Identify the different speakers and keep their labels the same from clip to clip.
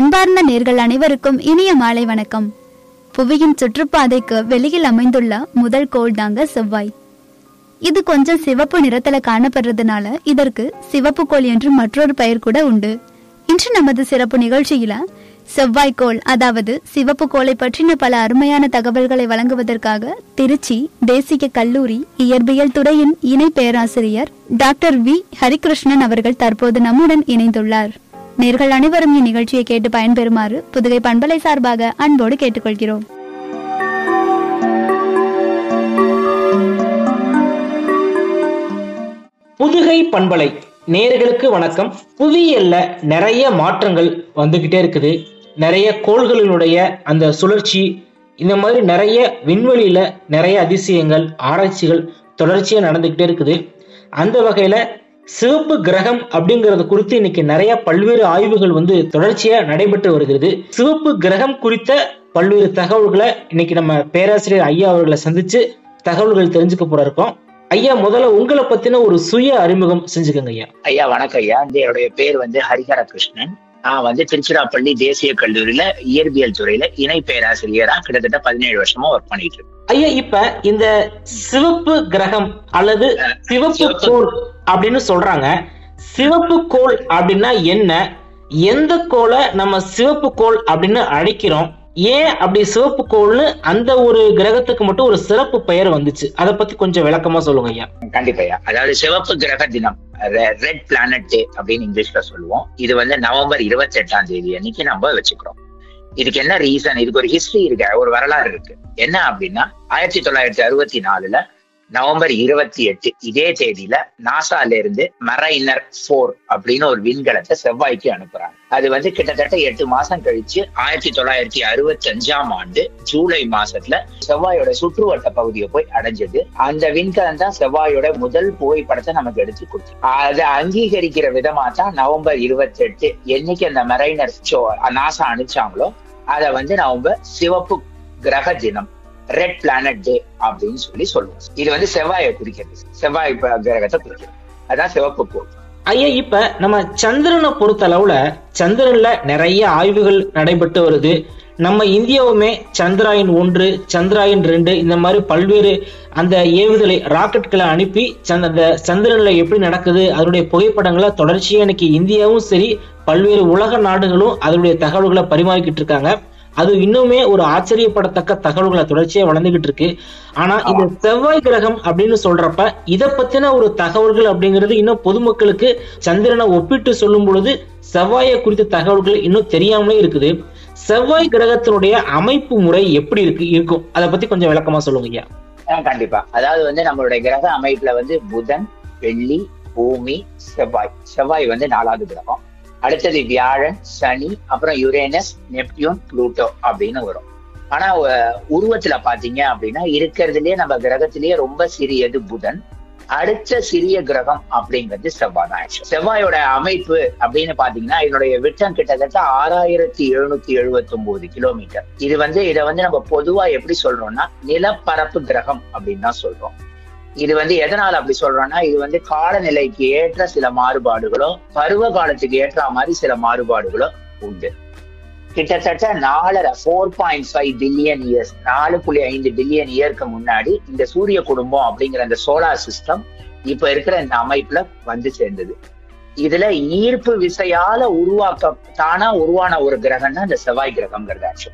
Speaker 1: அன்பார்ந்த நேர்கள் அனைவருக்கும் இனிய மாலை வணக்கம் புவியின் சுற்றுப்பாதைக்கு வெளியில் அமைந்துள்ள முதல் கோள் தாங்க செவ்வாய் இது கொஞ்சம் சிவப்பு நிறத்துல காணப்படுறதுனால இதற்கு சிவப்பு கோள் என்று மற்றொரு பெயர் கூட உண்டு இன்று நமது சிறப்பு நிகழ்ச்சியில செவ்வாய் கோள் அதாவது சிவப்பு கோளை பற்றின பல அருமையான தகவல்களை வழங்குவதற்காக திருச்சி தேசிய கல்லூரி இயற்பியல் துறையின் இணை பேராசிரியர் டாக்டர் வி ஹரிகிருஷ்ணன் அவர்கள் தற்போது நம்முடன் இணைந்துள்ளார் நேர்கள் அனைவரும் இந்நிகழ்ச்சியை கேட்டு பயன்பெறுமாறு புதுகை பண்பலை சார்பாக அன்போடு கேட்டுக்கொள்கிறோம்
Speaker 2: புதுகை பண்பலை நேர்களுக்கு வணக்கம் புவியியல்ல நிறைய மாற்றங்கள் வந்துகிட்டே இருக்குது நிறைய கோள்களினுடைய அந்த சுழற்சி இந்த மாதிரி நிறைய விண்வெளியில நிறைய அதிசயங்கள் ஆராய்ச்சிகள் தொடர்ச்சியா நடந்துகிட்டே இருக்குது அந்த வகையில சிவப்பு கிரகம் அப்படிங்கறது குறித்து இன்னைக்கு நிறைய பல்வேறு ஆய்வுகள் வந்து தொடர்ச்சியா நடைபெற்று வருகிறது சிவப்பு கிரகம் குறித்த பல்வேறு தகவல்களை இன்னைக்கு நம்ம பேராசிரியர் ஐயா அவர்களை சந்திச்சு தகவல்கள் தெரிஞ்சுக்க போற இருக்கோம் ஐயா முதல்ல உங்களை பத்தின ஒரு சுய அறிமுகம் செஞ்சுக்கோங்க ஐயா
Speaker 3: ஐயா வணக்கம் ஐயா இந்த என்னுடைய பேர் வந்து ஹரிஹர கிருஷ்ணன் நான் வந்து திருச்சிராப்பள்ளி தேசிய கல்லூரியில இயற்பியல் துறையில இணை பேராசிரியரா கிட்டத்தட்ட பதினேழு வருஷமா ஒர்க் பண்ணிட்டு இருக்கேன்
Speaker 2: ஐயா இப்ப இந்த சிவப்பு கிரகம் அல்லது சிவப்பு
Speaker 3: சிவப்பு-
Speaker 2: கோள் அப்படின்னு சொல்றாங்க சிவப்பு கோள் அப்படின்னா என்ன எந்த கோளை நம்ம சிவப்பு கோள் அப்படின்னு அழைக்கிறோம் ஏன் அப்படி சிவப்பு கோள்னு அந்த ஒரு கிரகத்துக்கு மட்டும் ஒரு சிறப்பு பெயர் வந்துச்சு அதை பத்தி கொஞ்சம் விளக்கமா சொல்லுங்க ஐயா
Speaker 3: கண்டிப்பா ஐயா அதாவது சிவப்பு கிரக தினம் ரெட் பிளானட் டே அப்படின்னு இங்கிலீஷ்ல சொல்லுவோம் இது வந்து நவம்பர் இருபத்தி எட்டாம் தேதி அன்னைக்கு நம்ம வச்சுக்கிறோம் இதுக்கு என்ன ரீசன் இதுக்கு ஒரு ஹிஸ்டரி இருக்கு ஒரு வரலாறு இருக்கு என்ன அப்படின்னா ஆயிரத்தி தொள்ளாயிரத்தி அறுபத்தி நாலுல நவம்பர் இருபத்தி எட்டு இதே தேதியில நாசால இருந்து மரைனர் போர் அப்படின்னு ஒரு விண்கலத்தை செவ்வாய்க்கு அனுப்புறாங்க அது வந்து கிட்டத்தட்ட எட்டு மாசம் கழிச்சு ஆயிரத்தி தொள்ளாயிரத்தி அறுபத்தி அஞ்சாம் ஆண்டு ஜூலை மாசத்துல செவ்வாயோட சுற்றுவட்ட பகுதியை போய் அடைஞ்சது அந்த விண்கலம் தான் செவ்வாயோட முதல் புகைப்படத்தை நமக்கு எடுத்து கொடுத்து அதை அங்கீகரிக்கிற விதமா தான் நவம்பர் இருபத்தி எட்டு என்னைக்கு அந்த மெரைனர் நாசா அனுப்பிச்சாங்களோ அதை வந்து நவம்பர் சிவப்பு கிரக தினம் ரெட் பிளானட் டே அப்படின்னு சொல்லி சொல்லுவோம் இது வந்து செவ்வாயை குறிக்கிறது செவ்வாய் ப- கிரகத்தை குறிக்கிறது அதான் சிவப்பு கோள்
Speaker 2: ஐயா இப்ப நம்ம சந்திரனை பொறுத்த அளவுல சந்திரன்ல நிறைய ஆய்வுகள் நடைபெற்று வருது நம்ம இந்தியாவுமே சந்திராயன் ஒன்று சந்திராயன் ரெண்டு இந்த மாதிரி பல்வேறு அந்த ஏவுதலை ராக்கெட்களை அனுப்பி சந்த அந்த சந்திரன்ல எப்படி நடக்குது அதனுடைய புகைப்படங்களை தொடர்ச்சியா இன்னைக்கு இந்தியாவும் சரி பல்வேறு உலக நாடுகளும் அதனுடைய தகவல்களை பரிமாறிக்கிட்டு இருக்காங்க அது இன்னுமே ஒரு ஆச்சரியப்படத்தக்க தகவல்களை தொடர்ச்சியா வளர்ந்துகிட்டு இருக்கு ஆனா இந்த செவ்வாய் கிரகம் அப்படின்னு சொல்றப்ப இத பத்தின ஒரு தகவல்கள் அப்படிங்கிறது இன்னும் பொதுமக்களுக்கு சந்திரனை ஒப்பிட்டு சொல்லும் பொழுது செவ்வாயை குறித்த தகவல்கள் இன்னும் தெரியாமலே இருக்குது செவ்வாய் கிரகத்தினுடைய அமைப்பு முறை எப்படி இருக்கு இருக்கும் அதை பத்தி கொஞ்சம் விளக்கமா சொல்லுங்க ஐயா
Speaker 3: ஆஹ் கண்டிப்பா அதாவது வந்து நம்மளுடைய கிரக அமைப்புல வந்து புதன் வெள்ளி பூமி செவ்வாய் செவ்வாய் வந்து நாலாவது கிரகம் அடுத்தது வியாழன் சனி அப்புறம் யுரேனஸ் நெப்டியூன் ப்ளூட்டோ அப்படின்னு வரும் ஆனா அஹ், உருவத்துல பாத்தீங்க அப்படின்னா இருக்கிறதுலயே நம்ம கிரகத்திலேயே ரொம்ப சிறியது புதன் அடுத்த சிறிய கிரகம் அப்படிங்கிறது செவ்வாய் தான் actually. செவ்வாயோட அமைப்பு அப்படின்னு பாத்தீங்கன்னா இதனுடைய விட்டம் கிட்டத்தட்ட ஆறாயிரத்தி எழுநூத்தி எழுபத்தி ஒன்பது கிலோமீட்டர் இது வந்து இதை வந்து நம்ம பொதுவா எப்படி சொல்றோம்னா நிலப்பரப்பு கிரகம் அப்படின்னு தான் சொல்றோம் இது வந்து எதனால அப்படி சொல்றோம்னா இது வந்து காலநிலைக்கு ஏற்ற சில மாறுபாடுகளோ பருவ காலத்துக்கு ஏற்ற மாதிரி சில மாறுபாடுகளோ உண்டு கிட்டத்தட்ட நாலரை four point five billion years நாலு புள்ளி ஐந்து பில்லியன் இயருக்கு முன்னாடி இந்த சூரிய குடும்பம் அப்படிங்கிற அந்த சோலார் சிஸ்டம் இப்ப இருக்கிற இந்த அமைப்புல வந்து சேர்ந்தது இதுல ஈர்ப்பு விசையால உருவாக்க தானா உருவான ஒரு கிரகம்னா இந்த செவ்வாய் கிரகம்ங்கிறது ஆக்சுவலா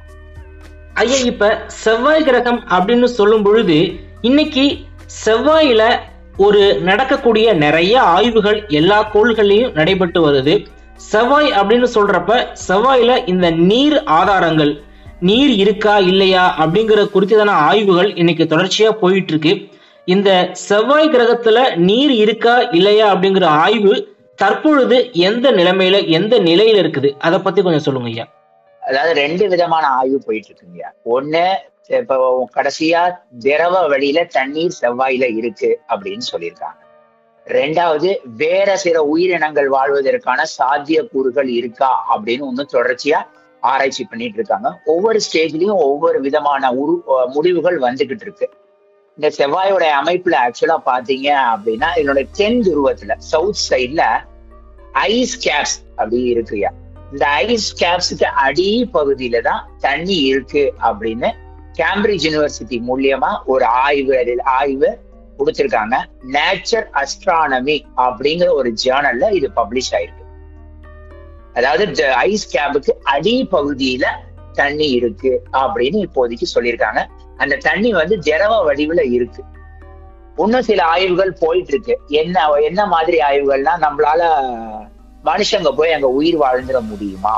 Speaker 2: ஐயா இப்ப செவ்வாய் கிரகம் அப்படின்னு சொல்லும் பொழுது இன்னைக்கு செவ்வாயில ஒரு நடக்கக்கூடிய நிறைய ஆய்வுகள் எல்லா கோள்கள்லயும் நடைபெற்று வருது செவ்வாய் அப்படின்னு சொல்றப்ப செவ்வாயில இந்த நீர் ஆதாரங்கள் நீர் இருக்கா இல்லையா அப்படிங்கிற குறித்ததான ஆய்வுகள் இன்னைக்கு தொடர்ச்சியா போயிட்டு இருக்கு இந்த செவ்வாய் கிரகத்துல நீர் இருக்கா இல்லையா அப்படிங்கிற ஆய்வு தற்பொழுது எந்த நிலைமையில எந்த நிலையில இருக்குது அதை பத்தி கொஞ்சம் சொல்லுங்க ஐயா
Speaker 3: அதாவது ரெண்டு விதமான ஆய்வு போயிட்டு இருக்குங்க ஒண்ணு இப்ப கடைசியா திரவ வழியில தண்ணீர் செவ்வாயில இருக்கு அப்படின்னு சொல்லியிருக்காங்க ரெண்டாவது வேற சில உயிரினங்கள் வாழ்வதற்கான சாத்தியக்கூறுகள் இருக்கா அப்படின்னு ஒண்ணு தொடர்ச்சியா ஆராய்ச்சி பண்ணிட்டு இருக்காங்க ஒவ்வொரு ஸ்டேஜ்லயும் ஒவ்வொரு விதமான உரு அஹ் முடிவுகள் வந்துகிட்டு இருக்கு இந்த செவ்வாயோட அமைப்புல ஆக்சுவலா பாத்தீங்க அப்படின்னா இதனோட தென் துருவத்துல சவுத் சைட்ல ஐஸ் கேப்ஸ் அப்படி இருக்குயா இந்த ஐஸ் கேப்ஸுக்கு அடி பகுதியில தான் தண்ணி இருக்கு அப்படின்னு கேம்பிரிட்ஜ் யூனிவர்சிட்டி மூலியமா ஒரு ஆய்வு ஆய்வு கொடுத்திருக்காங்க நேச்சர் அஸ்ட்ரானமி அப்படிங்கிற ஒரு ஜேர்னல்ல இது பப்ளிஷ் ஆயிருக்கு அதாவது ஐஸ் கேபுக்கு அடி பகுதியில தண்ணி இருக்கு அப்படின்னு இப்போதைக்கு சொல்லியிருக்காங்க அந்த தண்ணி வந்து திரவ வடிவுல இருக்கு இன்னும் சில ஆய்வுகள் போயிட்டு இருக்கு என்ன என்ன மாதிரி ஆய்வுகள்னா நம்மளால மனுஷங்க போய் அங்க உயிர் வாழ்ந்துட முடியுமா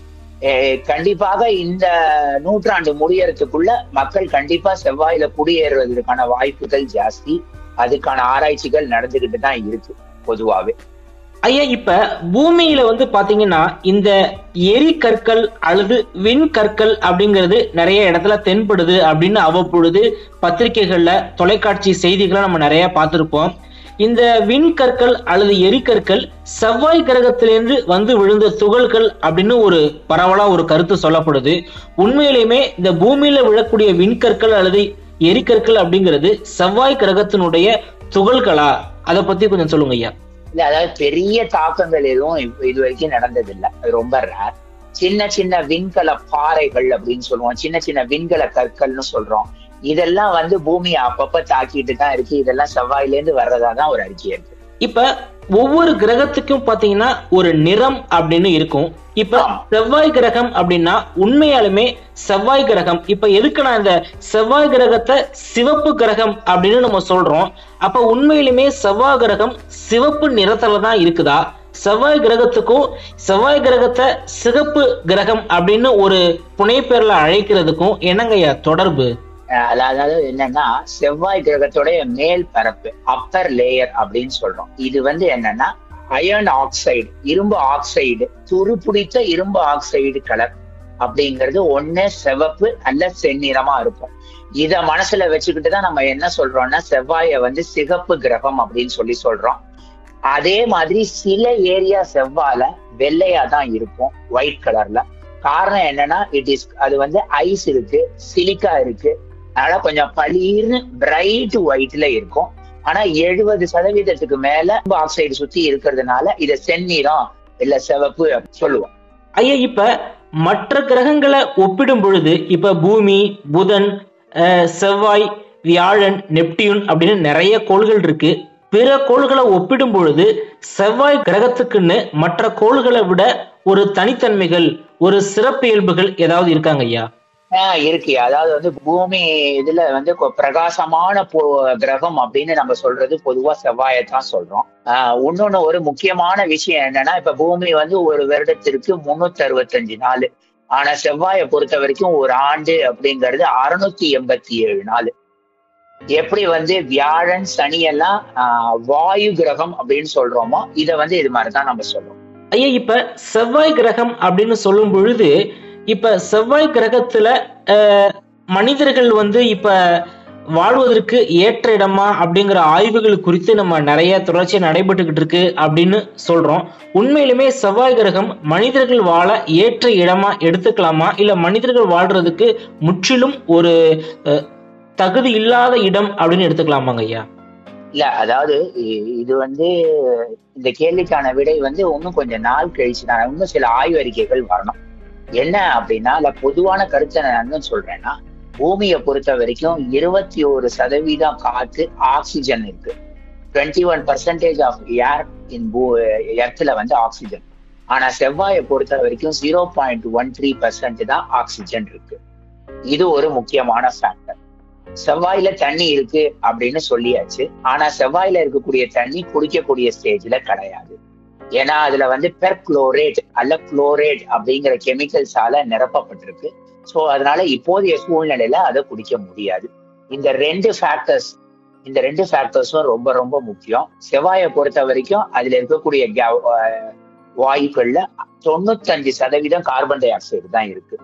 Speaker 3: கண்டிப்பாக இந்த நூற்றாண்டு முடியறதுக்குள்ள மக்கள் கண்டிப்பா செவ்வாயில குடியேறுவதற்கான வாய்ப்புகள் ஜாஸ்தி அதுக்கான ஆராய்ச்சிகள் நடந்துகிட்டு தான் இருக்கு பொதுவாவே
Speaker 2: ஐயா இப்ப பூமியில வந்து பாத்தீங்கன்னா இந்த எரி கற்கள் அல்லது விண்கற்கள் அப்படிங்கிறது நிறைய இடத்துல தென்படுது அப்படின்னு அவ்வப்பொழுது பத்திரிகைகள்ல தொலைக்காட்சி செய்திகளை நம்ம நிறைய பார்த்திருப்போம் இந்த விண்கற்கள் அல்லது எரிக்கற்கள் செவ்வாய் கிரகத்திலிருந்து வந்து விழுந்த துகள்கள் அப்படின்னு ஒரு பரவலா ஒரு கருத்து சொல்லப்படுது உண்மையிலுமே இந்த பூமியில விழக்கூடிய விண்கற்கள் அல்லது எரிக்கற்கள் அப்படிங்கிறது செவ்வாய் கிரகத்தினுடைய துகள்களா அதை பத்தி கொஞ்சம் சொல்லுங்க ஐயா
Speaker 3: இல்ல அதாவது பெரிய தாக்கங்கள் எதுவும் இது வரைக்கும் நடந்தது இல்ல அது ரொம்ப ரேர் சின்ன சின்ன விண்கல பாறைகள் அப்படின்னு சொல்லுவோம் சின்ன சின்ன விண்கல கற்கள்னு சொல்றோம் இதெல்லாம் வந்து பூமியை அப்பப்ப தாக்கிட்டு தான் இருக்கு இதெல்லாம் செவ்வாயில இருந்து வர்றதா தான் ஒரு அறிக்கை இருக்கு
Speaker 2: இப்ப ஒவ்வொரு கிரகத்துக்கும் பாத்தீங்கன்னா ஒரு நிறம் அப்படின்னு இருக்கும் இப்ப செவ்வாய் கிரகம் அப்படின்னா உண்மையாலுமே செவ்வாய் கிரகம் இப்ப எதுக்கு நான் இந்த செவ்வாய் கிரகத்தை சிவப்பு கிரகம் அப்படின்னு நம்ம சொல்றோம் அப்ப உண்மையிலுமே செவ்வாய் கிரகம் சிவப்பு நிறத்துல தான் இருக்குதா செவ்வாய் கிரகத்துக்கும் செவ்வாய் கிரகத்தை சிகப்பு கிரகம் அப்படின்னு ஒரு புனைப்பெயர்ல அழைக்கிறதுக்கும் என்னங்கய்யா தொடர்பு
Speaker 3: அதாவது என்னன்னா செவ்வாய் கிரகத்துடைய மேல் பரப்பு அப்பர் லேயர் அப்படின்னு சொல்றோம் இது வந்து என்னன்னா அயர்ன் ஆக்சைடு இரும்பு ஆக்சைடு துரு பிடித்த இரும்பு ஆக்சைடு கலர் அப்படிங்கிறது ஒண்ணு சிவப்பு அல்ல செந்நிறமா இருக்கும் இத மனசுல வச்சுக்கிட்டு தான் நம்ம என்ன சொல்றோம்னா செவ்வாய வந்து சிகப்பு கிரகம் அப்படின்னு சொல்லி சொல்றோம் அதே மாதிரி சில ஏரியா செவ்வால வெள்ளையா தான் இருக்கும் ஒயிட் கலர்ல காரணம் என்னன்னா இட் இஸ் அது வந்து ஐஸ் இருக்கு சிலிக்கா இருக்கு அதனால கொஞ்சம் பளீர்னு பிரைட் ஒயிட்ல இருக்கும் ஆனா எழுபது சதவீதத்துக்கு மேல ஆக்சைடு சுத்தி இருக்கிறதுனால இத செந்நிறம் இல்ல சிவப்பு சொல்லுவோம்
Speaker 2: ஐயா இப்ப மற்ற கிரகங்களை ஒப்பிடும் பொழுது இப்ப பூமி புதன் செவ்வாய் வியாழன் நெப்டியூன் அப்படின்னு நிறைய கோள்கள் இருக்கு பிற கோள்களை ஒப்பிடும் பொழுது செவ்வாய் கிரகத்துக்குன்னு மற்ற கோள்களை விட ஒரு தனித்தன்மைகள் ஒரு சிறப்பியல்புகள் ஏதாவது இருக்காங்க ஐயா
Speaker 3: ஆஹ் இருக்கு அதாவது வந்து பூமி இதுல வந்து பிரகாசமான கிரகம் அப்படின்னு நம்ம சொல்றது பொதுவா செவ்வாயத்தான் சொல்றோம் ஆஹ் இன்னொன்னு ஒரு முக்கியமான விஷயம் என்னன்னா இப்ப பூமி வந்து ஒரு வருடத்திற்கு முன்னூத்தி அறுபத்தஞ்சு நாள் ஆனா செவ்வாயை பொறுத்த வரைக்கும் ஒரு ஆண்டு அப்படிங்கிறது அறுநூத்தி எண்பத்தி ஏழு நாள் எப்படி வந்து வியாழன் சனி எல்லாம் வாயு கிரகம் அப்படின்னு சொல்றோமோ இதை வந்து இது மாதிரிதான் நம்ம சொல்றோம்
Speaker 2: ஐயா இப்ப செவ்வாய் கிரகம் அப்படின்னு சொல்லும் பொழுது இப்ப செவ்வாய் கிரகத்துல மனிதர்கள் வந்து இப்ப வாழ்வதற்கு ஏற்ற இடமா அப்படிங்கிற ஆய்வுகள் குறித்து நம்ம நிறைய தொடர்ச்சியா நடைபெற்றுக்கிட்டு இருக்கு அப்படின்னு சொல்றோம் உண்மையிலுமே செவ்வாய் கிரகம் மனிதர்கள் வாழ ஏற்ற இடமா எடுத்துக்கலாமா இல்ல மனிதர்கள் வாழ்றதுக்கு முற்றிலும் ஒரு தகுதி இல்லாத இடம் அப்படின்னு எடுத்துக்கலாமாங்க ஐயா
Speaker 3: இல்ல அதாவது இது வந்து இந்த கேள்விக்கான விடை வந்து இன்னும் கொஞ்சம் நாள் கழிச்சு நான் இன்னும் சில ஆய்வறிக்கைகள் வரணும் என்ன அப்படின்னா இல்ல பொதுவான கருத்தை நான் என்ன சொல்றேன்னா பூமியை பொறுத்த வரைக்கும் இருபத்தி ஒரு சதவீதம் காற்று ஆக்சிஜன் இருக்கு twenty one percentage of air in பூ எர்த்ல வந்து ஆக்சிஜன் ஆனா செவ்வாயை பொறுத்த வரைக்கும் zero point one three percent தான் ஆக்சிஜன் இருக்கு இது ஒரு முக்கியமான ஃபேக்டர் செவ்வாயில தண்ணி இருக்கு அப்படின்னு சொல்லியாச்சு ஆனா செவ்வாயில இருக்கக்கூடிய தண்ணி குடிக்கக்கூடிய ஸ்டேஜ்ல கிடையாது ஏன்னா அதுல வந்து பெர் குளோரேட் அல்ல குளோரேட் அப்படிங்கிற கெமிக்கல்ஸால நிரப்பப்பட்டிருக்கு ஸோ அதனால இப்போதைய சூழ்நிலையில அதை குடிக்க முடியாது இந்த ரெண்டு ஃபேக்டர்ஸ் இந்த ரெண்டு ஃபேக்டர்ஸும் ரொம்ப ரொம்ப முக்கியம் செவ்வாயை பொறுத்த வரைக்கும் அதுல இருக்கக்கூடிய வாயுக்கள்ல தொண்ணூத்தஞ்சு சதவீதம் கார்பன் டை ஆக்சைடு தான் இருக்கு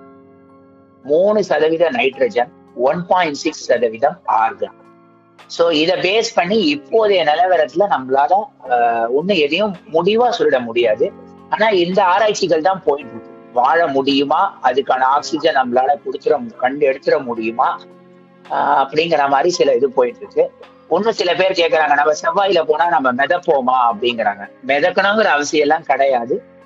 Speaker 3: மூணு சதவீத நைட்ரஜன் ஒன் பாயிண்ட் சிக்ஸ் சதவீதம் ஆர்கன் சோ இத பேஸ் பண்ணி இப்போதைய நிலவரத்துல நம்மளால ஒண்ணு எதையும் முடிவா சொல்லிட முடியாது ஆனா இந்த ஆராய்ச்சிகள் தான் போயிட்டு இருக்கு வாழ முடியுமா அதுக்கான ஆக்சிஜன் நம்மளால கொடுத்துட கண்டு எடுத்துட முடியுமா அப்படிங்கிற மாதிரி சில இது போயிட்டு இருக்கு ஒன்னும் சில பேர் கேக்குறாங்க நம்ம செவ்வாயில போனா நம்ம மிதப்போமா அப்படிங்கிறாங்க மிதக்கணுங்கிற அவசியம் எல்லாம் கிடையாது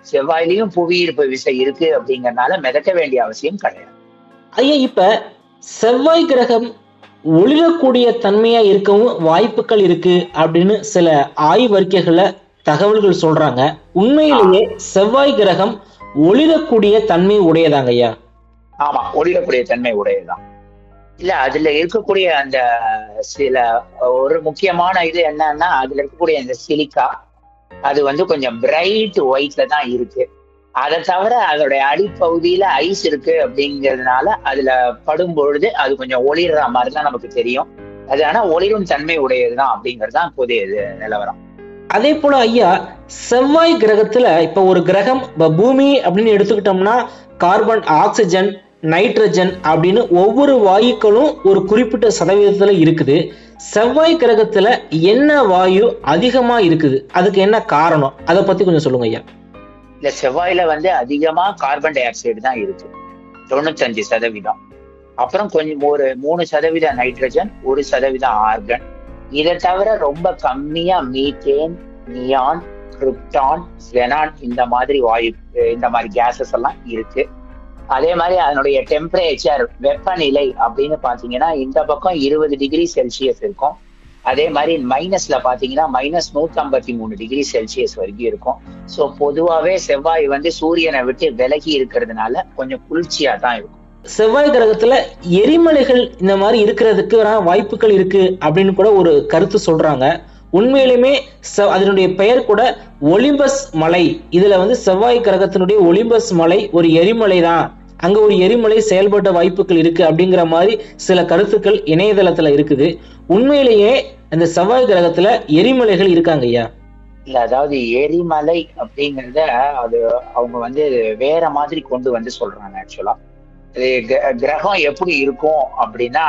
Speaker 3: செவ்வாயிலையும் புவியீர்ப்பு விசை இருக்கு அப்படிங்கறதுனால மிதக்க வேண்டிய அவசியம் கிடையாது
Speaker 2: ஐயா இப்ப செவ்வாய் கிரகம் ஒளிரக்கூடிய தன்மையா இருக்கவும் வாய்ப்புகள் இருக்கு அப்படின்னு சில ஆய்வறிக்கைகள்ல தகவல்கள் சொல்றாங்க உண்மையிலேயே செவ்வாய் கிரகம் ஒளிரக்கூடிய தன்மை உடையதாங்க ஐயா
Speaker 3: ஆமா ஒளிரக்கூடிய தன்மை உடையதுதான் இல்ல அதுல இருக்கக்கூடிய அந்த சில ஒரு முக்கியமான இது என்னன்னா அதுல இருக்கக்கூடிய அந்த சிலிக்கா அது வந்து கொஞ்சம் பிரைட் ஒயிட்ல தான் இருக்கு அதை தவிர அதோடைய அடிப்பகுதியில ஐஸ் இருக்கு அப்படிங்கிறதுனால அதுல படும் பொழுது அது கொஞ்சம் ஒளிர்ற மாதிரி தான் நமக்கு தெரியும் அது ஆனா ஒளிரும் தன்மை உடையதுதான் அப்படிங்கிறது தான் புதிய இது நிலவரம்
Speaker 2: அதே போல ஐயா செவ்வாய் கிரகத்துல இப்ப ஒரு கிரகம் இப்ப பூமி அப்படின்னு எடுத்துக்கிட்டோம்னா கார்பன் ஆக்சிஜன் நைட்ரஜன் அப்படின்னு ஒவ்வொரு வாயுக்களும் ஒரு குறிப்பிட்ட சதவீதத்துல இருக்குது செவ்வாய் கிரகத்துல என்ன வாயு அதிகமா இருக்குது அதுக்கு என்ன காரணம் அதை பத்தி கொஞ்சம் சொல்லுங்க ஐயா
Speaker 3: இந்த செவ்வாயில வந்து அதிகமா கார்பன் டை ஆக்சைடு தான் இருக்கு தொண்ணூத்தஞ்சு சதவீதம் அப்புறம் கொஞ்சம் ஒரு மூணு சதவீத நைட்ரஜன் ஒரு சதவீதம் ஆர்கன் இதை தவிர ரொம்ப கம்மியா மீத்தேன் நியான் கிரிப்டான் ஜெனான் இந்த மாதிரி வாயு இந்த மாதிரி கேசஸ் எல்லாம் இருக்கு அதே மாதிரி அதனுடைய டெம்பரேச்சர் வெப்பநிலை அப்படின்னு பாத்தீங்கன்னா இந்த பக்கம் இருபது டிகிரி செல்சியஸ் இருக்கும் அதே மாதிரி மைனஸ்ல பாத்தீங்கன்னா மைனஸ் நூத்தி ஐம்பத்தி மூணு டிகிரி செல்சியஸ் வரைக்கும் இருக்கும் சோ பொதுவாவே செவ்வாய் வந்து சூரியனை விட்டு விலகி இருக்கிறதுனால கொஞ்சம் குளிர்ச்சியா தான் இருக்கும்
Speaker 2: செவ்வாய் கிரகத்துல எரிமலைகள் இந்த மாதிரி இருக்கிறதுக்கு வாய்ப்புகள் இருக்கு அப்படின்னு கூட ஒரு கருத்து சொல்றாங்க உண்மையிலுமே செ- அதனுடைய பெயர் கூட ஒலிம்பஸ் மலை இதுல வந்து செவ்வாய் கிரகத்தினுடைய ஒலிம்பஸ் மலை ஒரு எரிமலை தான் அங்க ஒரு எரிமலை செயல்பட்ட வாய்ப்புகள் இருக்கு அப்படிங்கிற மாதிரி சில கருத்துக்கள் இணையதளத்துல இருக்குது உண்மையிலேயே அந்த செவ்வாய் கிரகத்துல எரிமலைகள் இருக்காங்க ஐயா
Speaker 3: இல்ல அதாவது எரிமலை அப்படிங்கறத அது அவங்க வந்து வேற மாதிரி கொண்டு வந்து சொல்றாங்க ஆக்சுவலா இது கிர- கிரகம் எப்படி இருக்கும் அப்படின்னா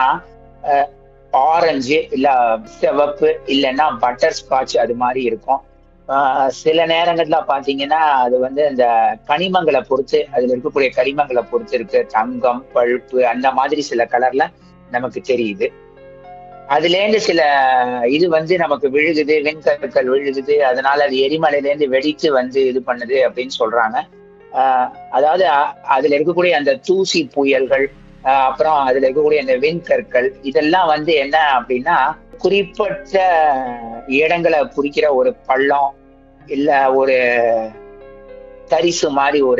Speaker 3: ஆரஞ்சு இல்ல சிவப்பு இல்லைன்னா பட்டர் ஸ்காட்ச் அது மாதிரி இருக்கும் ஆஹ் சில நேரங்கள்ல பாத்தீங்கன்னா அது வந்து அந்த கனிமங்களை பொறுத்து அதுல இருக்கக்கூடிய கனிமங்களை பொறுத்து இருக்கு தங்கம் பழுப்பு அந்த மாதிரி சில கலர்ல நமக்கு தெரியுது அதுல இருந்து சில இது வந்து நமக்கு விழுகுது வெண்கற்கள் விழுகுது அதனால அது எரிமலையில இருந்து வெடித்து வந்து இது பண்ணுது அப்படின்னு சொல்றாங்க ஆஹ் அதாவது அ- அதுல இருக்கக்கூடிய அந்த தூசி புயல்கள் ஆஹ் அப்புறம் அதுல இருக்கக்கூடிய அந்த வெண்கற்கள் இதெல்லாம் வந்து என்ன அப்படின்னா குறிப்பிட்ட இடங்களை குறிக்கிற ஒரு பள்ளம் இல்ல ஒரு தரிசு மாதிரி ஒரு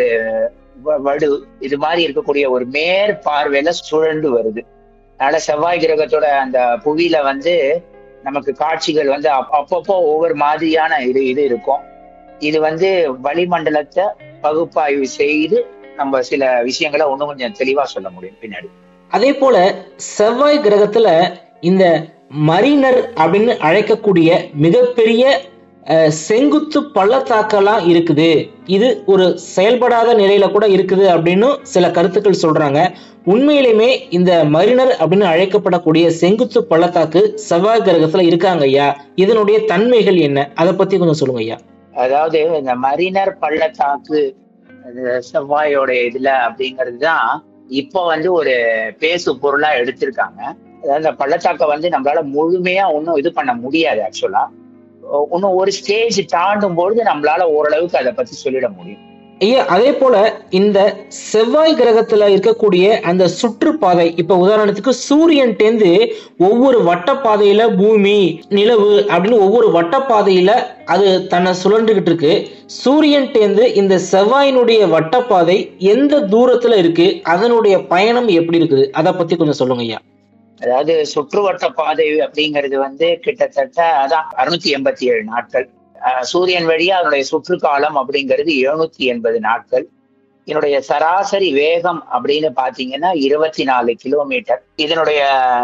Speaker 3: வ- வடு இது மாதிரி இருக்கக்கூடிய ஒரு மேற்பார்வையில சுழண்டு வருது அதனால செவ்வாய் கிரகத்தோட அந்த புவியில வந்து நமக்கு காட்சிகள் வந்து அப்- அப்பப்போ ஒவ்வொரு மாதிரியான இது இது இருக்கும் இது வந்து வளிமண்டலத்தை பகுப்பாய்வு செய்து நம்ம சில விஷயங்களை இன்னும் கொஞ்சம் தெளிவா சொல்ல முடியும் பின்னாடி
Speaker 2: அதே போல செவ்வாய் கிரகத்துல இந்த மரினர் அப்படின்னு அழைக்கக்கூடிய மிகப்பெரிய அஹ், செங்குத்து பள்ளத்தாக்கெல்லாம் இருக்குது இது ஒரு செயல்படாத நிலையில கூட இருக்குது அப்படின்னு சில கருத்துக்கள் சொல்றாங்க உண்மையிலுமே இந்த மரினர் அப்படின்னு அழைக்கப்படக்கூடிய செங்குத்து பள்ளத்தாக்கு செவ்வாய் கிரகத்துல இருக்காங்க ஐயா இதனுடைய தன்மைகள் என்ன அதை பத்தி கொஞ்சம் சொல்லுங்க ஐயா
Speaker 3: அதாவது இந்த மரினர் பள்ளத்தாக்கு அது செவ்வாயோட இதுல அப்படிங்கிறது தான் இப்போ வந்து ஒரு பேசு பொருளா எடுத்திருக்காங்க அதாவது இந்த பள்ளத்தாக்கை வந்து நம்மளால முழுமையா ஒன்றும் இது பண்ண முடியாது ஆக்சுவலா இன்னும் ஒரு ஸ்டேஜ் தாண்டும் பொழுது நம்மளால ஓரளவுக்கு அதை பத்தி சொல்லிட முடியும்
Speaker 2: ஐயா அதே போல இந்த செவ்வாய் கிரகத்துல இருக்கக்கூடிய அந்த சுற்றுப்பாதை இப்ப உதாரணத்துக்கு சூரியன்டேந்து ஒவ்வொரு வட்டப்பாதையில பூமி நிலவு அப்படின்னு ஒவ்வொரு வட்டப்பாதையில அது தன்னை சுழன்றுகிட்டு இருக்கு சூரியன்டேந்து இந்த செவ்வாயினுடைய வட்டப்பாதை எந்த தூரத்துல இருக்கு அதனுடைய பயணம் எப்படி இருக்குது அதை பத்தி கொஞ்சம் சொல்லுங்க ஐயா
Speaker 3: அதாவது சுற்றுவட்ட பாதை அப்படிங்கிறது வந்து கிட்டத்தட்ட அதான் அறுநூத்தி எண்பத்தி ஏழு நாட்கள் அஹ் சூரியன் வழியா அதனுடைய சுற்றுக்காலம் அப்படிங்கிறது எழுநூத்தி எண்பது நாட்கள் இதனுடைய சராசரி வேகம் அப்படின்னு பாத்தீங்கன்னா இருபத்தி நாலு கிலோமீட்டர் இதனுடைய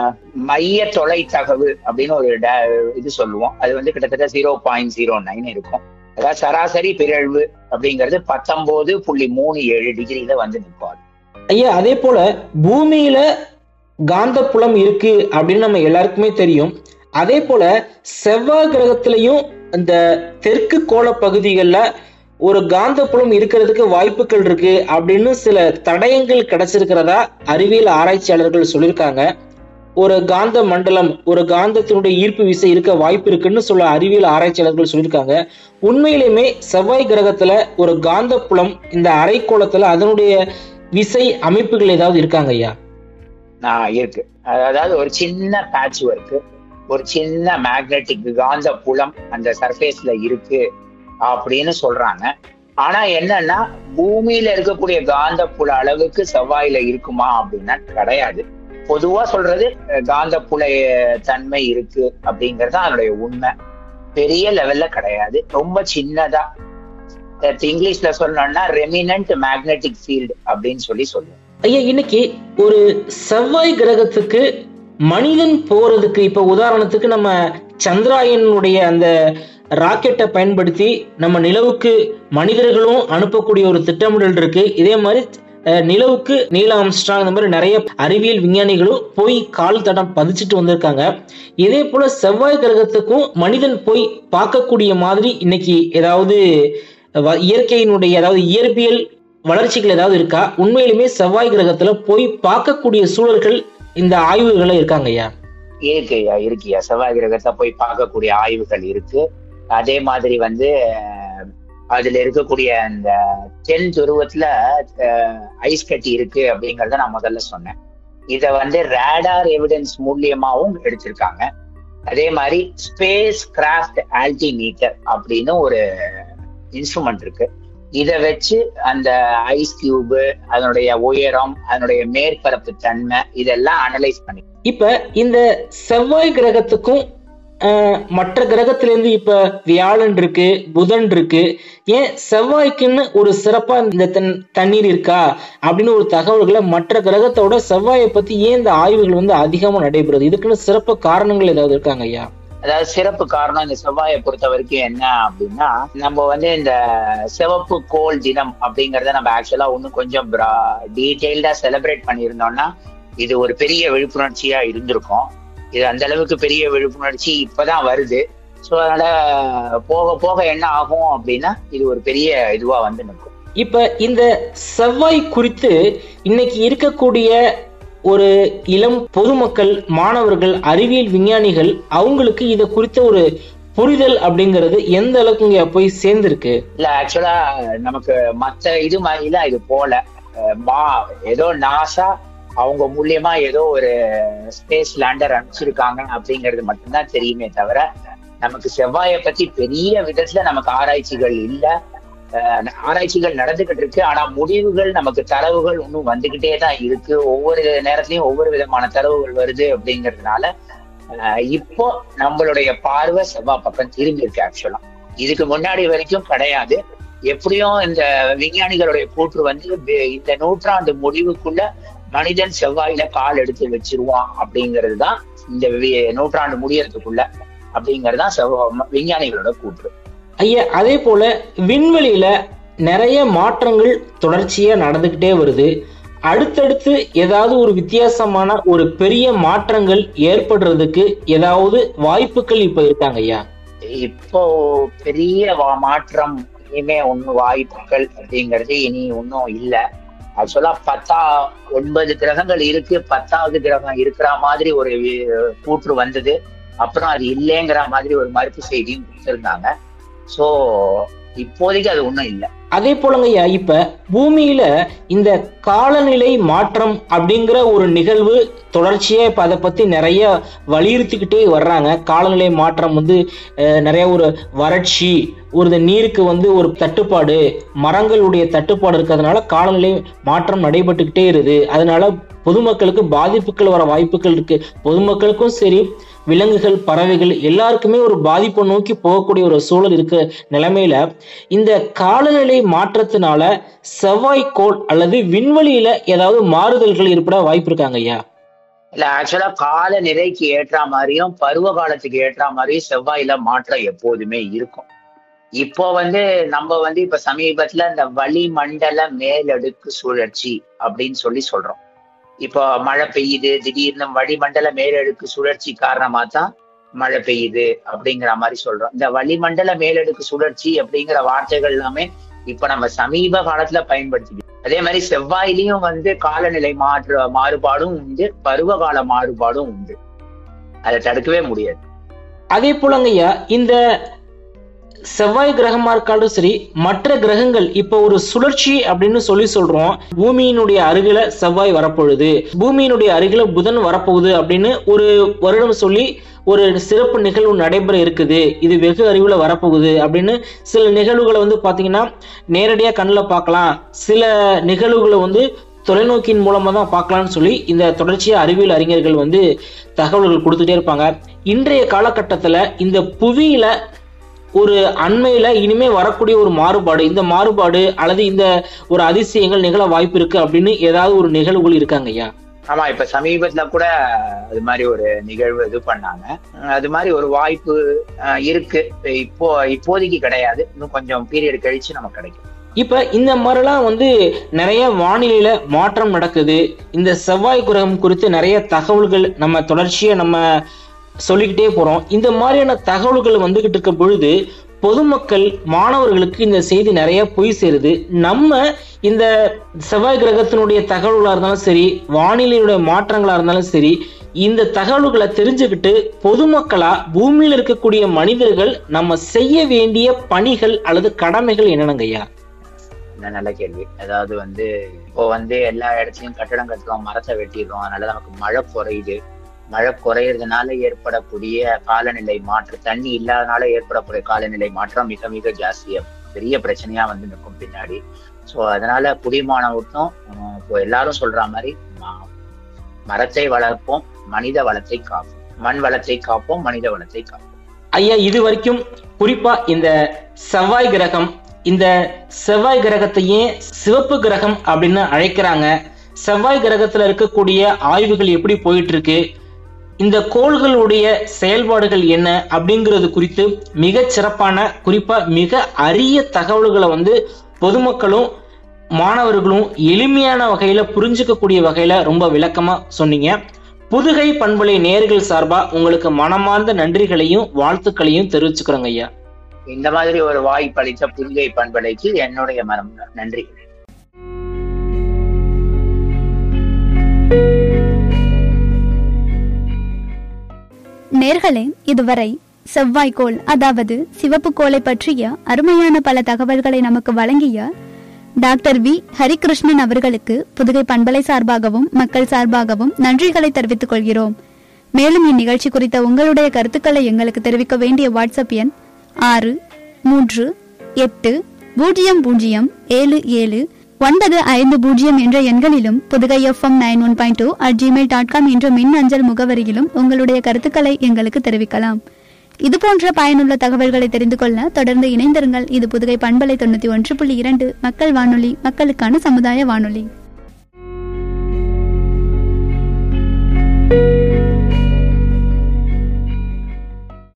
Speaker 3: மைய தொலைத்தகவு அப்படின்னு ஒரு டே- இது சொல்லுவோம் அது வந்து கிட்டத்தட்ட ஜீரோ பாயிண்ட் ஜீரோ நைன் இருக்கும் அதாவது சராசரி பிறழ்வு அப்படிங்கிறது பத்தொன்பது புள்ளி மூணு ஏழு டிகிரியில வந்து நிற்கும்
Speaker 2: ஐயா அதே போல பூமியில காந்தப்புலம் இருக்கு அப்படின்னு நம்ம எல்லாருக்குமே தெரியும் அதே போல செவ்வாய் கிரகத்திலையும் இந்த தெற்கு கோள பகுதிகளில் ஒரு காந்தப்புலம் இருக்கிறதுக்கு வாய்ப்புகள் இருக்கு அப்படின்னு சில தடயங்கள் கிடைச்சிருக்கிறதா அறிவியல் ஆராய்ச்சியாளர்கள் சொல்லியிருக்காங்க ஒரு காந்த மண்டலம் ஒரு காந்தத்தினுடைய ஈர்ப்பு விசை இருக்க வாய்ப்பு இருக்குன்னு சொல்ல அறிவியல் ஆராய்ச்சியாளர்கள் சொல்லியிருக்காங்க உண்மையிலுமே செவ்வாய் கிரகத்துல ஒரு காந்த புலம் இந்த அரைக்கோளத்துல அதனுடைய விசை அமைப்புகள் ஏதாவது இருக்காங்க ஐயா
Speaker 3: நான் இருக்கு அதாவது ஒரு சின்ன பேட்ச் ஒர்க் ஒரு சின்ன மேக்னெட்டிக் காந்த புலம் அந்த சர்ஃபேஸ்ல இருக்கு அப்படின்னு சொல்றாங்க ஆனா என்னன்னா பூமியில இருக்கக்கூடிய காந்த புல அளவுக்கு செவ்வாயில இருக்குமா அப்படின்னா கிடையாது பொதுவா சொல்றது அஹ், காந்த புல தன்மை இருக்கு அப்படிங்கறது தான் அதனுடைய உண்மை பெரிய லெவல்ல கிடையாது ரொம்ப சின்னதா அஹ், இங்கிலீஷ்ல சொல்லணும்னா ரெமினன்ட் மேக்னெட்டிக் ஃபீல்டு அப்படின்னு சொல்லி சொல்லுவோம்
Speaker 2: ஐயா இன்னைக்கு ஒரு செவ்வாய் கிரகத்துக்கு மனிதன் போறதுக்கு இப்ப உதாரணத்துக்கு நம்ம சந்திராயனுடைய அந்த ராக்கெட்டை பயன்படுத்தி நம்ம நிலவுக்கு மனிதர்களும் அனுப்பக்கூடிய ஒரு திட்டமிடல் இருக்கு இதே மாதிரி அஹ், நிலவுக்கு நீல ஆம்ஸ்ட்ராங் இந்த மாதிரி நிறைய அறிவியல் விஞ்ஞானிகளும் போய் கால் தடம் பதிச்சுட்டு வந்திருக்காங்க இதே போல செவ்வாய் கிரகத்துக்கும் மனிதன் போய் பார்க்கக்கூடிய மாதிரி இன்னைக்கு ஏதாவது வ- இயற்கையினுடைய அதாவது இயற்பியல் வளர்ச்சிகள் ஏதாவது இருக்கா உண்மையிலுமே செவ்வாய் கிரகத்துல போய் பார்க்கக்கூடிய சூழல்கள் இந்த ஆய்வுகள்ல இருக்காங்க ஐயா
Speaker 3: இருக்குயா இருக்குயா செவ்வாய் கிரகத்தை போய் பார்க்கக்கூடிய ஆய்வுகள் இருக்கு அதே மாதிரி வந்து அஹ், அதுல இருக்கக்கூடிய அந்த தென் துருவத்துல ஐஸ் கட்டி இருக்கு அப்படிங்கறத நான் முதல்ல சொன்னேன் இத வந்து ரேடார் எவிடன்ஸ் மூலியமாவும் எடுத்திருக்காங்க அதே மாதிரி ஸ்பேஸ் கிராஃப்ட் ஆல்டிமீட்டர் அப்படின்னு ஒரு இன்ஸ்ட்ருமெண்ட் இருக்கு இத வச்சு அந்த ஐஸ் கியூப் அதனுடைய உயரம் அதனுடைய மேற்பரப்பு தன்மை இதெல்லாம் அனலைஸ் பண்ணி
Speaker 2: இப்ப இந்த செவ்வாய் கிரகத்துக்கும் ஆஹ், மற்ற கிரகத்திலிருந்து இப்ப வியாழன் இருக்கு புதன் இருக்கு ஏன் செவ்வாய்க்குன்னு ஒரு சிறப்பா இந்த தன்- தண்ணீர் இருக்கா அப்படின்னு ஒரு தகவல்களை மற்ற கிரகத்தோட செவ்வாயை பத்தி ஏன் இந்த ஆய்வுகள் வந்து அதிகமா நடைபெறுது இதுக்குன்னு சிறப்பு காரணங்கள் ஏதாவது இருக்காங்க ஐயா
Speaker 3: அதாவது சிறப்பு காரணம் இந்த செவ்வாயை பொறுத்த வரைக்கும் என்ன அப்படின்னா நம்ம வந்து இந்த சிவப்பு கோள் தினம் அப்படிங்கறத நம்ம ஆக்சுவலா இன்னும் கொஞ்சம் டீட்டெயில்டா செலிப்ரேட் பண்ணியிருந்தோம்னா இது ஒரு பெரிய விழிப்புணர்ச்சியா இருந்திருக்கும் இது அந்த அளவுக்கு பெரிய விழிப்புணர்ச்சி இப்பதான் வருது ஸோ அதனால போக போக என்ன ஆகும் அப்படின்னா இது ஒரு பெரிய இதுவா வந்து நிற்கும்
Speaker 2: இப்ப இந்த செவ்வாய் குறித்து இன்னைக்கு இருக்கக்கூடிய ஒரு இளம் பொதுமக்கள் மாணவர்கள் அறிவியல் விஞ்ஞானிகள் அவங்களுக்கு இத குறித்த ஒரு புரிதல் அப்படிங்கிறது எந்த அளவுக்கு இங்க போய் சேர்ந்திருக்கு
Speaker 3: இல்ல ஆக்சுவலா நமக்கு மத்த இது மாதிரிலாம் இது போல அஹ் மா ஏதோ நாசா அவங்க மூலியமா ஏதோ ஒரு ஸ்பேஸ் லேண்டர் அனுப்பிச்சிருக்காங்க அப்படிங்கிறது மட்டும்தான் தெரியுமே தவிர நமக்கு செவ்வாயை பத்தி பெரிய விதத்துல நமக்கு ஆராய்ச்சிகள் இல்ல அஹ் ஆராய்ச்சிகள் நடந்துகிட்டு இருக்கு ஆனா முடிவுகள் நமக்கு தரவுகள் இன்னும் வந்துகிட்டே தான் இருக்கு ஒவ்வொரு நேரத்திலயும் ஒவ்வொரு விதமான தரவுகள் வருது அப்படிங்கிறதுனால அஹ் இப்போ நம்மளுடைய பார்வை செவ்வாய் பக்கம் திரும்பி இருக்கு ஆக்சுவலா இதுக்கு முன்னாடி வரைக்கும் கிடையாது எப்படியும் இந்த விஞ்ஞானிகளுடைய கூற்று வந்து வே- இந்த நூற்றாண்டு முடிவுக்குள்ள மனிதன் செவ்வாயில கால் எடுத்து வச்சிருவான் அப்படிங்கிறது தான் இந்த வி- நூற்றாண்டு முடியறதுக்குள்ள அப்படிங்கிறது தான் செவ்வ- விஞ்ஞானிகளோட கூற்று
Speaker 2: ஐயா அதே போல விண்வெளியில நிறைய மாற்றங்கள் தொடர்ச்சியா நடந்துகிட்டே வருது அடுத்தடுத்து ஏதாவது ஒரு வித்தியாசமான ஒரு பெரிய மாற்றங்கள் ஏற்படுறதுக்கு ஏதாவது வாய்ப்புகள் இப்ப இருக்காங்க ஐயா
Speaker 3: இப்போ பெரிய வா- மாற்றம் இனிமே ஒன்னும் வாய்ப்புகள் அப்படிங்கிறது இனி ஒன்னும் இல்ல ஆக்சுவலா பத்தா ஒன்பது கிரகங்கள் இருக்கு பத்தாவது கிரகம் இருக்கிற மாதிரி ஒரு வி- கூற்று வந்தது அப்புறம் அது இல்லைங்கிற மாதிரி ஒரு மறுப்பு செய்தியும் கொடுத்திருந்தாங்க சோ இப்போதைக்கு அது ஒண்ணும் இல்ல
Speaker 2: அதே போலங்க ஐயா இப்ப பூமியில இந்த காலநிலை மாற்றம் அப்படிங்கிற ஒரு நிகழ்வு தொடர்ச்சியா இப்ப அதை பத்தி நிறைய வலியுறுத்திக்கிட்டே வர்றாங்க காலநிலை மாற்றம் வந்து அஹ், நிறைய ஒரு வறட்சி ஒரு இந்த நீருக்கு வந்து ஒரு தட்டுப்பாடு மரங்களுடைய தட்டுப்பாடு இருக்கிறதுனால காலநிலை மாற்றம் நடைபெற்றுக்கிட்டே இருக்குது அதனால பொதுமக்களுக்கு பாதிப்புகள் வர வாய்ப்புகள் இருக்கு பொதுமக்களுக்கும் சரி விலங்குகள் பறவைகள் எல்லாருக்குமே ஒரு பாதிப்பை நோக்கி போகக்கூடிய ஒரு சூழல் இருக்க நிலைமையில இந்த காலநிலை மாற்றத்தினால செவ்வாய்க்கோள் அல்லது விண்வெளியில ஏதாவது மாறுதல்கள் ஏற்பட வாய்ப்பு இருக்காங்க ஐயா
Speaker 3: இல்ல ஆக்சுவலா கால நிறைக்கு ஏற்ற மாதிரியும் பருவ காலத்துக்கு ஏற்ற மாதிரியும் செவ்வாயில மாற்றம் எப்போதுமே இருக்கும் இப்போ வந்து நம்ம வந்து இப்ப சமீபத்துல இந்த வளிமண்டல மேலடுக்கு சுழற்சி அப்படின்னு சொல்லி சொல்றோம் இப்போ மழை பெய்யுது திடீர்னு வளிமண்டல மேலடுக்கு சுழற்சி காரணமா தான் மழை பெய்யுது அப்படிங்கிற மாதிரி சொல்றோம் இந்த வளிமண்டல மேலடுக்கு சுழற்சி அப்படிங்கிற வார்த்தைகள் எல்லாமே இப்ப நம்ம சமீப காலத்துல பயன்படுத்திக்கிட்டு அதே மாதிரி செவ்வாயிலையும் வந்து காலநிலை மாற்ற மாறுபாடும் உண்டு பருவகால மாறுபாடும் உண்டு அதை தடுக்கவே முடியாது
Speaker 2: அதே போலங்கய்யா இந்த செவ்வாய் கிரகமா இருக்காலும் சரி மற்ற கிரகங்கள் இப்ப ஒரு சுழற்சி அப்படின்னு சொல்லி சொல்றோம் பூமியினுடைய அருகில செவ்வாய் வரப்போகுது பூமியினுடைய அருகில புதன் வரப்போகுது அப்படின்னு ஒரு வருடம் சொல்லி ஒரு சிறப்பு நிகழ்வு நடைபெற இருக்குது இது வெகு அறிவுல வரப்போகுது அப்படின்னு சில நிகழ்வுகளை வந்து பாத்தீங்கன்னா நேரடியா கண்ணில் பார்க்கலாம் சில நிகழ்வுகளை வந்து தொலைநோக்கின் மூலமா தான் பார்க்கலாம்னு சொல்லி இந்த தொடர்ச்சியா அறிவியல் அறிஞர்கள் வந்து தகவல்கள் கொடுத்துட்டே இருப்பாங்க இன்றைய காலகட்டத்துல இந்த புவியில ஒரு அண்மையில இனிமே வரக்கூடிய ஒரு மாறுபாடு இந்த மாறுபாடு அல்லது இந்த ஒரு அதிசயங்கள் நிகழ வாய்ப்பு இருக்கு அப்படின்னு ஏதாவது ஒரு நிகழ்வுகள் இருக்காங்க ஐயா
Speaker 3: ஆமா இப்ப சமீபத்துல கூட அது மாதிரி ஒரு நிகழ்வு இது பண்ணாங்க அது மாதிரி ஒரு வாய்ப்பு அஹ், இருக்கு இப்போ இப்போதைக்கு கிடையாது இன்னும் கொஞ்சம் பீரியட் கழிச்சு நமக்கு கிடைக்கும்
Speaker 2: இப்ப இந்த மாதிரிலாம் வந்து நிறைய வானிலையில மாற்றம் நடக்குது இந்த செவ்வாய் கிரகம் குறித்து நிறைய தகவல்கள் நம்ம தொடர்ச்சியா நம்ம சொல்லிக்கிட்டே போறோம் இந்த மாதிரியான தகவல்கள் வந்துகிட்டு இருக்க பொழுது பொதுமக்கள் மாணவர்களுக்கு இந்த செய்தி நிறைய போய் சேருது நம்ம இந்த செவ்வாய் கிரகத்தினுடைய தகவல்களா இருந்தாலும் சரி வானிலையுடைய மாற்றங்களா இருந்தாலும் சரி இந்த தகவல்களை தெரிஞ்சுக்கிட்டு பொதுமக்களா பூமியில் இருக்கக்கூடிய மனிதர்கள் நம்ம செய்ய வேண்டிய பணிகள் அல்லது கடமைகள் என்னென்னங்க ஐயா
Speaker 3: என்ன நல்ல கேள்வி அதாவது வந்து இப்போ வந்து எல்லா இடத்துலயும் கட்டடம் கட்டுறோம் மரத்தை வெட்டிடுறோம் அதனால நமக்கு மழை குறையுது மழை குறையறதுனால ஏற்படக்கூடிய காலநிலை மாற்றம் தண்ணி இல்லாதனால ஏற்படக்கூடிய காலநிலை மாற்றம் மிக மிக ஜாஸ்தியா பெரிய பிரச்சனையா வந்து நிற்கும் பின்னாடி ஸோ அதனால குடிமானவட்டும் இப்போ எல்லாரும் சொல்ற மாதிரி ம- மரத்தை வளர்ப்போம் மனித வளத்தை காப்போம் மண் வளத்தை காப்போம் மனித வளத்தை காப்போம்
Speaker 2: ஐயா இது வரைக்கும் குறிப்பா இந்த செவ்வாய் கிரகம் இந்த செவ்வாய் கிரகத்தையே சிவப்பு கிரகம் அப்படின்னு அழைக்கிறாங்க செவ்வாய் கிரகத்துல இருக்கக்கூடிய ஆய்வுகள் எப்படி போயிட்டு இருக்கு இந்த கோள்களுடைய செயல்பாடுகள் என்ன அப்படிங்கிறது குறித்து மிகச் சிறப்பான குறிப்பா மிக அரிய தகவல்களை வந்து பொதுமக்களும் மாணவர்களும் எளிமையான வகையில புரிஞ்சுக்கக்கூடிய வகையில ரொம்ப விளக்கமா சொன்னீங்க புதுகை பண்பலை நேர்கள் சார்பா உங்களுக்கு மனமார்ந்த நன்றிகளையும் வாழ்த்துக்களையும் தெரிவிச்சுக்கிறோங்க ஐயா
Speaker 3: இந்த மாதிரி ஒரு வாய்ப்பளித்த புதுகை பண்பலைக்கு என்னுடைய மனம் நன்றி
Speaker 1: நேர்களே இதுவரை செவ்வாய்க்கோள் அதாவது சிவப்பு கோளை பற்றிய அருமையான பல தகவல்களை நமக்கு வழங்கிய டாக்டர் வி ஹரிகிருஷ்ணன் அவர்களுக்கு புதுகை பண்பலை சார்பாகவும் மக்கள் சார்பாகவும் நன்றிகளை தெரிவித்துக் கொள்கிறோம் மேலும் இந்நிகழ்ச்சி குறித்த உங்களுடைய கருத்துக்களை எங்களுக்கு தெரிவிக்க வேண்டிய வாட்ஸ்அப் எண் ஆறு மூன்று எட்டு பூஜ்ஜியம் பூஜ்ஜியம் ஏழு ஏழு ஒன்பது ஐந்து பூஜ்ஜியம் என்ற எண்களிலும் Pudhugai FM nine one point two at Gmail dot com என்ற மின் அஞ்சல் முகவரியிலும் உங்களுடைய கருத்துக்களை எங்களுக்கு தெரிவிக்கலாம் இது போன்ற பயனுள்ள தகவல்களை தெரிந்து கொள்ள தொடர்ந்து இணைந்திருங்கள் இது புதுகை பண்பலை தொண்ணூத்தி ஒன்று புள்ளி இரண்டு மக்கள் வானொலி மக்களுக்கான சமுதாய வானொலி